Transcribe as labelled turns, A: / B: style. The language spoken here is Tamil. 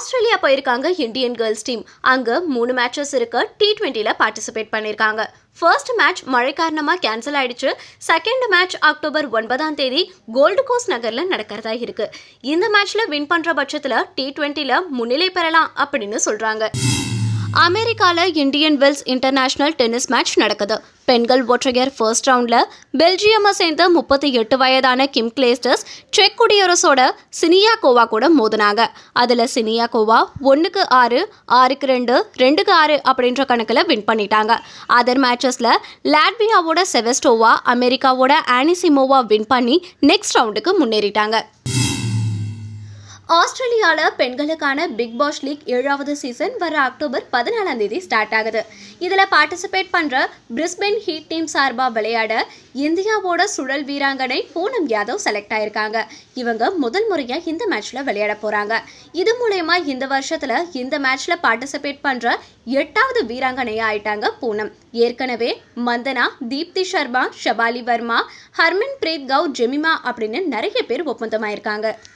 A: ஆஸ்திரேலியா போயிருக்காங்க இந்தியன் கேர்ள்ஸ் டீம் அங்க மூணு மேட்சஸ் இருக்கு டி டுவெண்ட்டில பார்ட்டிசிபேட் பண்ணியிருக்காங்க ஃபர்ஸ்ட் மேட்ச் மழை காரணமாக கேன்சல் ஆயிடுச்சு செகண்ட் மேட்ச் அக்டோபர் ஒன்பதாம் தேதி கோல்டு கோஸ்ட் நகரில் நடக்கிறதா இருக்கு இந்த மேட்ச்ல வின் பண்ற பட்சத்தில் டி டுவெண்ட்டில முன்னிலை பெறலாம் அப்படின்னு சொல்றாங்க அமெரிக்காவில் Indian Wells international tennis match நடக்குது பெண்கள் ஒற்றையர் ஃபர்ஸ்ட் ரவுண்டில் பெல்ஜியமை சேர்ந்த முப்பத்தி எட்டு வயதான கிம் கிளேஸ்டர்ஸ் செக் குடியரசோட சினியாகோவா கூட மோதினாங்க அதில் சினியாகோவா ஒன்றுக்கு ஆறு ஆறுக்கு ரெண்டு ரெண்டுக்கு ஆறு அப்படின்ற கணக்கில் வின் பண்ணிட்டாங்க அதர் மேட்சஸில் லாட்வியாவோட செவஸ்டோவா அமெரிக்காவோட ஆனிசிமோவா வின் பண்ணி நெக்ஸ்ட் ரவுண்டுக்கு முன்னேறிட்டாங்க ஆஸ்திரேலியாவில் பெண்களுக்கான பிக் பாஸ் லீக் ஏழாவது சீசன் வர அக்டோபர் பதினாலாம் தேதி ஸ்டார்ட் ஆகுது இதில் பார்ட்டிசிபேட் பண்ணுற பிரிஸ்பென் ஹீட் டீம் சார்பாக விளையாட இந்தியாவோட சுழல் வீராங்கனை பூனம் யாதவ் செலக்ட் ஆயிருக்காங்க இவங்க முதல் முறையாக இந்த மேட்ச்சில் விளையாட போகிறாங்க இது மூலயமா இந்த வருஷத்தில் இந்த மேட்ச்சில் பார்ட்டிசிபேட் பண்ணுற எட்டாவது வீராங்கனையாக ஆயிட்டாங்க பூனம் ஏற்கனவே மந்தனா தீப்தி சர்மா ஷபாலி வர்மா ஹர்மன் பிரீத் கவுர் ஜெமிமா அப்படின்னு நிறைய பேர் ஒப்பந்தமாயிருக்காங்க